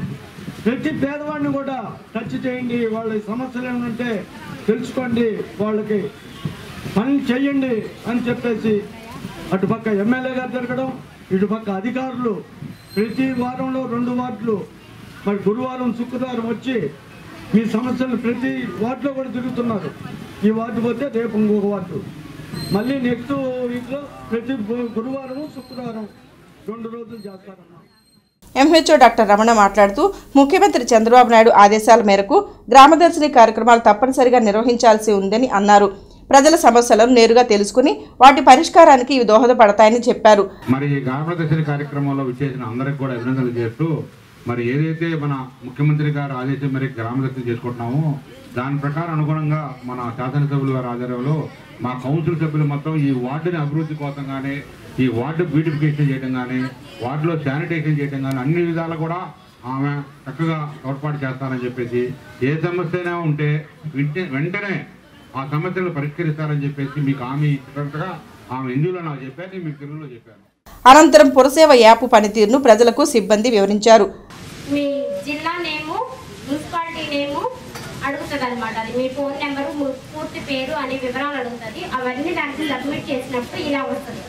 Speaker 6: ప్రతి పేదవాడిని కూడా టచ్ చేయండి వాళ్ళ సమస్యలు ఏమైనా ఉంటే తెలుసుకోండి వాళ్ళకి పని చెయ్యండి అని చెప్పేసి అటుపక్క ఎమ్మెల్యే గారు తిరగడం ఇటుపక్క అధికారులు ప్రతి వారంలో రెండు వార్డులు మరి గురువారం శుక్రవారం వచ్చి మీ సమస్యలు ప్రతి వార్డులో కూడా తిరుగుతున్నారు ఈ వార్డు పోతే రేపు ఇంకొక వార్డు మళ్ళీ నెక్స్ట్ వీక్లో ప్రతి గు- గురువారం శుక్రవారం రెండు రోజులు చేస్తారమ్మా
Speaker 2: ఎంహెచ్ఓ డాక్టర్ రమణ మాట్లాడుతూ ముఖ్యమంత్రి చంద్రబాబు నాయుడు ఆదేశాల మేరకు గ్రామదర్శిని కార్యక్రమాలు తప్పనిసరిగా నిర్వహించాల్సి ఉందని అన్నారు ప్రజల సమస్యలను నేరుగా తెలుసుకుని వాటి పరిష్కారానికి ఇవి దోహదపడతాయని చెప్పారు
Speaker 13: మరి ఈ గ్రామదర్శిని కార్యక్రమంలో విచ్చేసిన అందరికి కూడా అభినందనలు చేస్తూ మరి ఏదైతే మన ముఖ్యమంత్రి గారు ఆదేశం మేరకు గ్రామదర్శిని చేసుకుంటున్నామో దాని ప్రకారం అనుగుణంగా మన శాసనసభ్యుల వారి ఆధ్వర్యంలో మా కౌన్సిల్ సభ్యులు మొత్తం ఈ వార్డుని అభివృద్ధి కోసం కానీ ఈ వార్డు బ్యూటిఫికేషన్ చేయడం కానీ వార్డులో శానిటైజేషన్ చేయడం కానీ అన్ని విధాలు కూడా ఆమె చక్కగా తోడ్పాటు చేస్తారని చెప్పేసి ఏ సమస్య అయినా ఉంటే వెంట- వెంటనే ఆ సమస్యలు పరిష్కరిస్తారని చెప్పేసి మీకు హామీ ఇచ్చినట్టుగా ఆమె హిందీలో నాకు చెప్పారు నేను మీకు తెలుగులో చెప్పాను
Speaker 2: అనంతరం పురసేవ యాప్ పనితీరును ప్రజలకు సిబ్బంది వివరించారు
Speaker 14: మీ జిల్లా నేము మున్సిపాలిటీ నేము అడుగుతుంది అనమాట అది మీ ఫోన్ నెంబరు ము- పూర్తి పేరు అనే వివరాలు అడుగుతుంది అవన్నీ దాంట్లో సబ్మిట్ చేసినప్పుడు ఇలా వస్తుంది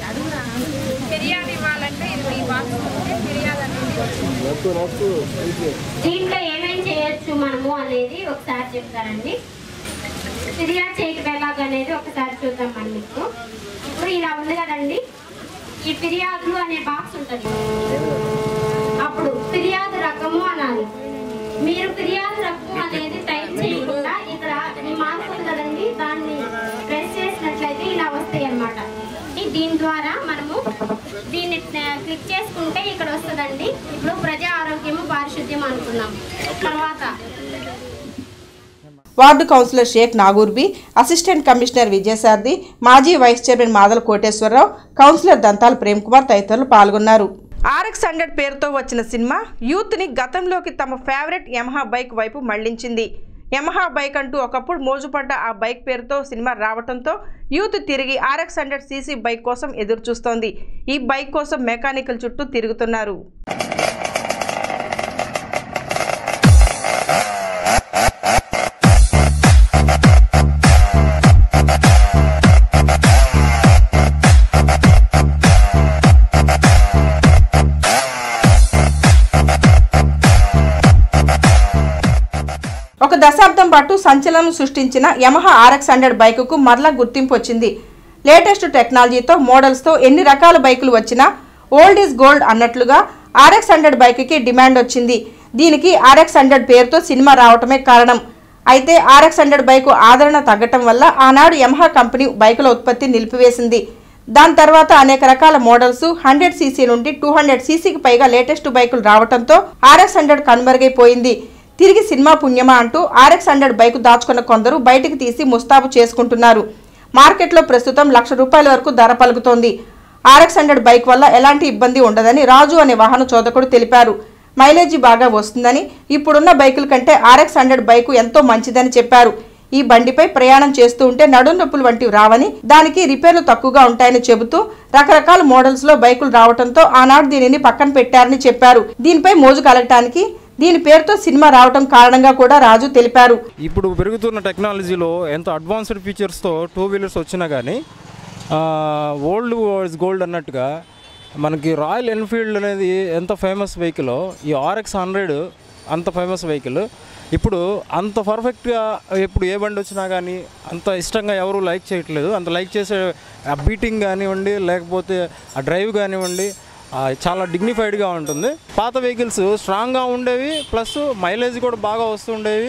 Speaker 15: ఫిర్యాదు ఇవ్వాలంటే ఇది మీ బాక్స్ ఉంటే ఫిర్యాదు అనేది
Speaker 14: దీంట్లో ఏమేం చేయొచ్చు మనము అనేది ఒకసారి చెప్తారండి ఫిర్యాదు చేయటం ఎలాగ అనేది ఒకసారి చూద్దాం మనం మీకు ఇప్పుడు ఇలా ఉంది కదండి ఈ ఫిర్యాదులు అనే బాక్స్ ఉంటుంది అప్పుడు ఫిర్యాదు రకము అనాలి మీరు ఫిర్యాదు రకము అనేది టైప్ చేయకుండా ఇక్కడ ఈ మార్క్ ఉంది కదండి దాన్ని ప్రెస్ చేసినట్లయితే ఇలా వస్తాయి అన్నమాట దీని ద్వారా మనము దీన్ని క్లిక్ చేసుకుంటే ఇక్కడ వస్తుందండి ఇప్పుడు ప్రజా ఆరోగ్యము పారిశుద్ధ్యం అనుకున్నాం తర్వాత
Speaker 2: ward councillor Sheikh Nagurbi assistant commissioner Vijayasarathi మాజీ vice chairman Madala Koteswararao councillor Dantala Prem Kumar తదితరులు పాల్గొన్నారు ఆర్ఎక్స్ హండ్రెడ్ పేరుతో వచ్చిన సినిమా యూత్ని గతంలోకి తమ ఫేవరెట్ యమహా బైక్ వైపు మళ్లించింది యమహా బైక్ అంటూ ఒకప్పుడు మోజుపడ్డ ఆ బైక్ పేరుతో సినిమా రావడంతో యూత్ తిరిగి ఆర్ఎక్స్ హండ్రెడ్ సీసీ బైక్ కోసం ఎదురు చూస్తోంది ఈ బైక్ కోసం మెకానికల్ చుట్టూ తిరుగుతున్నారు ఒక దశాబ్దం పాటు సంచలనం సృష్టించిన యమహా ఆర్ఎక్స్ హండ్రెడ్ బైకుకు మరలా గుర్తింపు వచ్చింది లేటెస్ట్ టెక్నాలజీతో మోడల్స్తో ఎన్ని రకాల బైకులు వచ్చినా ఓల్డ్ ఈజ్ గోల్డ్ అన్నట్లుగా ఆర్ఎక్స్ హండ్రెడ్ బైక్కి డిమాండ్ వచ్చింది దీనికి ఆర్ఎక్స్ హండ్రెడ్ పేరుతో సినిమా రావటమే కారణం అయితే ఆర్ఎక్స్ హండ్రెడ్ బైకు ఆదరణ తగ్గటం వల్ల ఆనాడు యమహా కంపెనీ బైకుల ఉత్పత్తి నిలిపివేసింది దాని తర్వాత అనేక రకాల మోడల్స్ హండ్రెడ్ సీసీ నుండి టూ హండ్రెడ్ సీసీకి పైగా లేటెస్ట్ బైకులు రావడంతో ఆర్ఎక్స్ హండ్రెడ్ కనుమరుగైపోయింది తిరిగి సినిమా పుణ్యమా అంటూ ఆర్ఎక్స్ హండ్రెడ్ బైక్ దాచుకున్న కొందరు బయటికి తీసి ముస్తాబు చేసుకుంటున్నారు మార్కెట్లో ప్రస్తుతం లక్ష రూపాయల వరకు ధర పలుకుతోంది ఆర్ఎక్స్ హండ్రెడ్ బైక్ వల్ల ఎలాంటి ఇబ్బంది ఉండదని రాజు అనే వాహన చోదకుడు తెలిపారు మైలేజీ బాగా వస్తుందని ఇప్పుడున్న బైకుల కంటే ఆర్ఎక్స్ హండ్రెడ్ బైకు ఎంతో మంచిదని చెప్పారు ఈ బండిపై ప్రయాణం చేస్తూ ఉంటే నడుం నొప్పులు వంటివి రావని దానికి రిపేర్లు తక్కువగా ఉంటాయని చెబుతూ రకరకాల మోడల్స్ లో బైకులు రావడంతో ఆనాడు దీనిని పక్కన పెట్టారని చెప్పారు దీనిపై మోజు కలగటానికి దీని పేరుతో సినిమా రావటం కారణంగా కూడా రాజు తెలిపారు
Speaker 16: ఇప్పుడు పెరుగుతున్న టెక్నాలజీలో ఎంతో అడ్వాన్స్డ్ ఫీచర్స్తో టూ వీలర్స్ వచ్చినా కానీ ఓల్డ్ ఇస్ గోల్డ్ అన్నట్టుగా మనకి రాయల్ ఎన్ఫీల్డ్ అనేది ఎంత ఫేమస్ వెహికల్ ఈ ఆర్ఎక్స్ హండ్రెడ్ అంత ఫేమస్ వెహికల్ ఇప్పుడు అంత పర్ఫెక్ట్గా ఇప్పుడు ఏ బండి వచ్చినా కానీ అంత ఇష్టంగా ఎవరు లైక్ చేయట్లేదు అంత లైక్ చేసే ఆ బీటింగ్ కానివ్వండి లేకపోతే ఆ డ్రైవ్ కానివ్వండి ఆ, చాలా డిగ్నిఫైడ్గా ఉంటుంది పాత వెహికల్స్ స్ట్రాంగ్గా ఉండేవి ప్లస్ మైలేజ్ కూడా బాగా వస్తుండేవి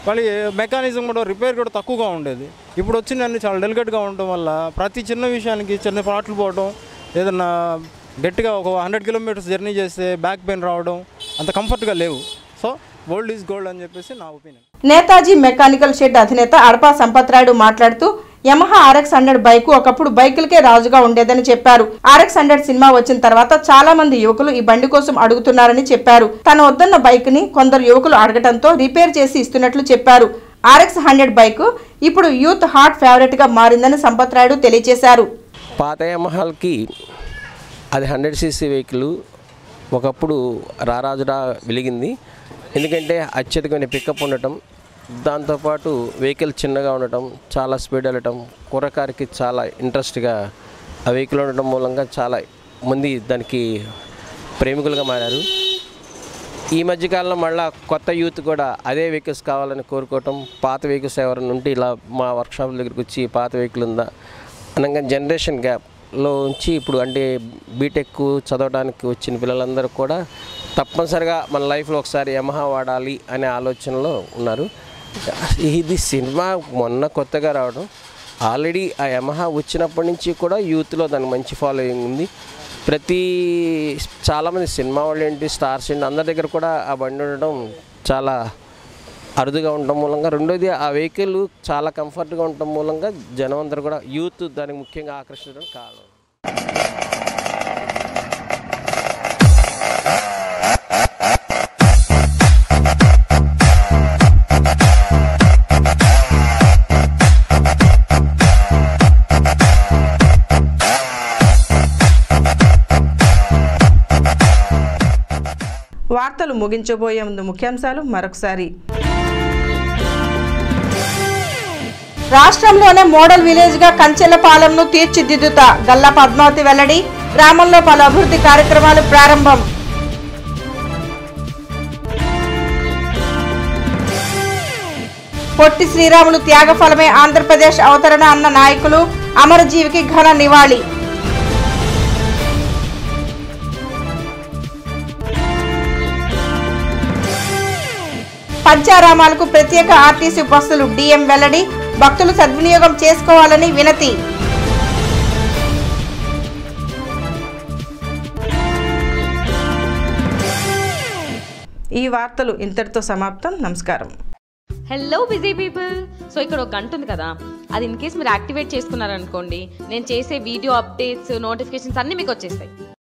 Speaker 16: మళ్ళీ మెకానిజం కూడా రిపేర్ కూడా తక్కువగా ఉండేది ఇప్పుడు వచ్చిన అన్ని చాలా డెలికేట్గా ఉండటం వల్ల ప్రతి చిన్న విషయానికి చిన్న పాటలు పోవడం ఏదన్నా గట్టిగా ఒక హండ్రెడ్ కిలోమీటర్స్ జర్నీ చేస్తే బ్యాక్ పెయిన్ రావడం అంత కంఫర్ట్గా లేవు సో గోల్డ్ ఈజ్ గోల్డ్ అని చెప్పేసి నా ఒపీనియన్
Speaker 2: నేతాజీ మెకానికల్ షెడ్ అధినేత అడపా సంపత్ రాయుడు మాట్లాడుతూ యమహా ఆర్ఎక్స్ హండ్రెడ్ బైక్ ఒకప్పుడు బైకులకే రాజుగా ఉండేదని చెప్పారు ఆర్ఎక్స్ హండ్రెడ్ సినిమా వచ్చిన తర్వాత చాలా మంది యువకులు ఈ బండి కోసం అడుగుతున్నారని చెప్పారు తన వద్దన్న బైక్ ని కొందరు యువకులు అడగటంతో రిపేర్ చేసి ఇస్తున్నట్లు చెప్పారు ఆర్ఎక్స్ హండ్రెడ్ బైక్ ఇప్పుడు యూత్ హాట్ ఫేవరెట్ గా మారిందని సంపత్ రాయుడు తెలియజేశారు
Speaker 17: పాత యమహాల్కి అది హండ్రెడ్ సీసీ వెహికల్ ఒకప్పుడు రారాజుడా వెలిగింది ఎందుకంటే అత్యధికమైన పికప్ ఉండటం దాంతోపాటు వెహికల్ చిన్నగా ఉండటం చాలా స్పీడ్ వెళ్ళటం కుర్రకారికి చాలా ఇంట్రెస్ట్గా ఆ వెహికల్ ఉండటం మూలంగా చాలా మంది దానికి ప్రేమికులుగా మారారు ఈ మధ్యకాలంలో మళ్ళీ కొత్త యూత్ కూడా అదే వెహికల్స్ కావాలని కోరుకోవటం పాత వెహికల్స్ ఎవరైనా ఉంటే ఇలా మా వర్క్షాప్ దగ్గరికి వచ్చి పాత వెహికల్ ఉందా అనగా జనరేషన్ గ్యాప్లో ఉంచి ఇప్పుడు అంటే బీటెక్ చదవడానికి వచ్చిన పిల్లలందరూ కూడా తప్పనిసరిగా మన లైఫ్లో ఒకసారి యమహా వాడాలి అనే ఆలోచనలో ఉన్నారు ఇది సినిమా మొన్న కొత్తగా రావడం ఆల్రెడీ ఆ యమహా వచ్చినప్పటి నుంచి కూడా యూత్లో దానికి మంచి ఫాలోయింగ్ ఉంది ప్రతి చాలామంది సినిమా వాళ్ళు ఏంటి స్టార్స్ ఏంటి అందరి దగ్గర కూడా ఆ బండి ఉండడం చాలా అరుదుగా ఉండటం మూలంగా రెండోది ఆ వెహికల్ చాలా కంఫర్ట్గా ఉండటం మూలంగా జనం అందరూ కూడా యూత్ దానికి ముఖ్యంగా ఆకర్షించడం కారణం
Speaker 2: వార్తలు ముగించబోయే ముందు ముఖ్యాంశాలు మరొకసారి రాష్ట్రంలోనే మోడల్ విలేజ్ గా కంచెలపాలెంను తీర్చిదిద్దుతా గల్లా పద్మావతి వెల్లడి గ్రామంలో పలు అభివృద్ధి కార్యక్రమాలు ప్రారంభం పొట్టి శ్రీరాములు త్యాగఫలమే ఆంధ్రప్రదేశ్ అవతరణ అన్న నాయకులు అమరజీవికి ఘన నివాళి పంచారామాలకు ప్రత్యేక ఆర్టీసీ బస్సులు డిఎం వెల్లడి భక్తులు సద్వినియోగం చేసుకోవాలని వినతి ఈ వార్తలు ఇంతటితో సమాప్తం నమస్కారం
Speaker 1: హలో బిజీ పీపుల్ సో ఇక్కడ ఒక గంట ఉంది కదా అది ఇన్ కేస్ మీరు యాక్టివేట్ చేసుకున్నారనుకోండి నేను చేసే వీడియో అప్డేట్స్ నోటిఫికేషన్స్ అన్నీ మీకు వచ్చేస్తాయి